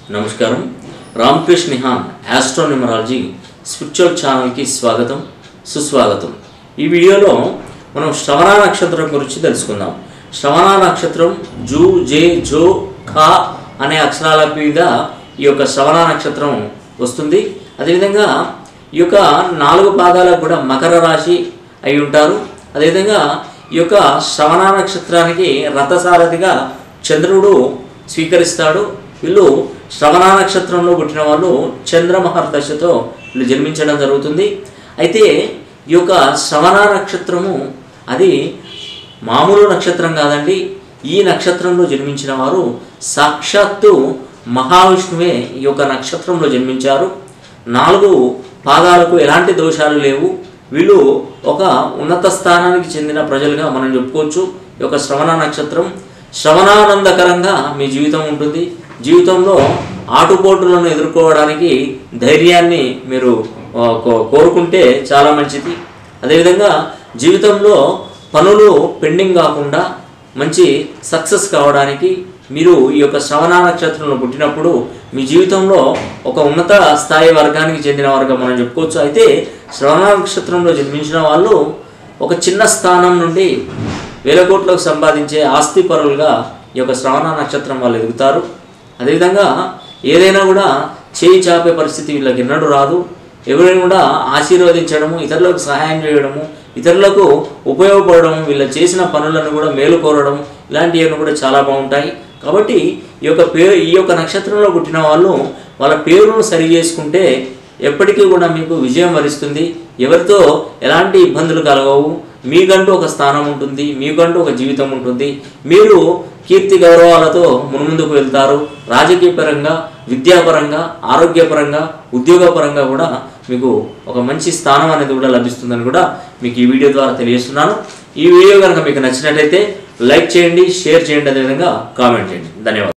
నమస్కారం Ramakrishna నిహాన్ astronumerology spiritual ఛానల్కి స్వాగతం సుస్వాగతం ఈ వీడియోలో మనం శ్రవణ నక్షత్రం గురించి తెలుసుకుందాం శ్రవణ నక్షత్రం జూ జే జో ఖా అనే అక్షరాల మీద ఈ యొక్క శ్రవణ నక్షత్రం వస్తుంది అదేవిధంగా ఈ యొక్క నాలుగు పాదాలకు కూడా మకర రాశి అయి ఉంటారు అదేవిధంగా ఈ యొక్క శ్రవణ నక్షత్రానికి రథసారథిగా చంద్రుడు స్వీకరిస్తాడు వీళ్ళు శ్రవణ నక్షత్రంలో పుట్టిన వాళ్ళు చంద్రమహర్దశతో వీళ్ళు జన్మించడం జరుగుతుంది అయితే ఈ యొక్క శ్రవణ నక్షత్రము అది మామూలు నక్షత్రం కాదండి ఈ నక్షత్రంలో జన్మించిన వారు సాక్షాత్తు మహావిష్ణువే ఈ యొక్క నక్షత్రంలో జన్మించారు నాలుగు పాదాలకు ఎలాంటి దోషాలు లేవు వీళ్ళు ఒక ఉన్నత స్థానానికి చెందిన ప్రజలుగా మనం చెప్పుకోవచ్చు ఈ యొక్క శ్రవణ నక్షత్రం శ్రవణానందకరంగా మీ జీవితం ఉంటుంది జీవితంలో ఆటుపోటులను ఎదుర్కోవడానికి ధైర్యాన్ని మీరు ఆ, కో- కోరుకుంటే చాలా మంచిది అదేవిధంగా జీవితంలో పనులు పెండింగ్ కాకుండా మంచి సక్సెస్ కావడానికి మీరు ఈ యొక్క శ్రవణ నక్షత్రంలో పుట్టినప్పుడు మీ జీవితంలో ఒక ఉన్నత స్థాయి వర్గానికి చెందిన వారుగా మనం చెప్పుకోవచ్చు అయితే శ్రవణ నక్షత్రంలో జన్మించిన వాళ్ళు ఒక చిన్న స్థానం నుండి వేల కోట్లకు సంపాదించే ఆస్తి పరులుగా ఈ యొక్క శ్రవణ నక్షత్రం వాళ్ళు ఎదుగుతారు అదేవిధంగా ఏదైనా కూడా చేయి చాపే పరిస్థితి వీళ్ళకి ఎన్నడూ రాదు ఎవరైనా కూడా ఆశీర్వదించడము ఇతరులకు సహాయం చేయడము ఇతరులకు ఉపయోగపడడం వీళ్ళు చేసిన పనులను కూడా మేలు కోరడం ఇలాంటివన్నీ కూడా చాలా బాగుంటాయి కాబట్టి ఈ యొక్క పేరు ఈ యొక్క నక్షత్రంలో పుట్టిన వాళ్ళు వాళ్ళ పేరును సరి చేసుకుంటే ఎప్పటికీ కూడా మీకు విజయం వరిస్తుంది ఎవరితో ఎలాంటి ఇబ్బందులు కలగవు మీకంటూ ఒక స్థానం ఉంటుంది మీకంటూ ఒక జీవితం ఉంటుంది మీరు కీర్తి గౌరవాలతో మున్ముందుకు వెళ్తారు రాజకీయ పరంగా విద్యాపరంగా ఆరోగ్యపరంగా ఉద్యోగపరంగా కూడా మీకు ఒక మంచి స్థానం అనేది కూడా లభిస్తుందని కూడా మీకు ఈ వీడియో ద్వారా తెలియజేస్తున్నాను ఈ వీడియో కనుక మీకు నచ్చినట్లయితే లైక్ చేయండి షేర్ చేయండి అదేవిధంగా కామెంట్ చేయండి ధన్యవాదాలు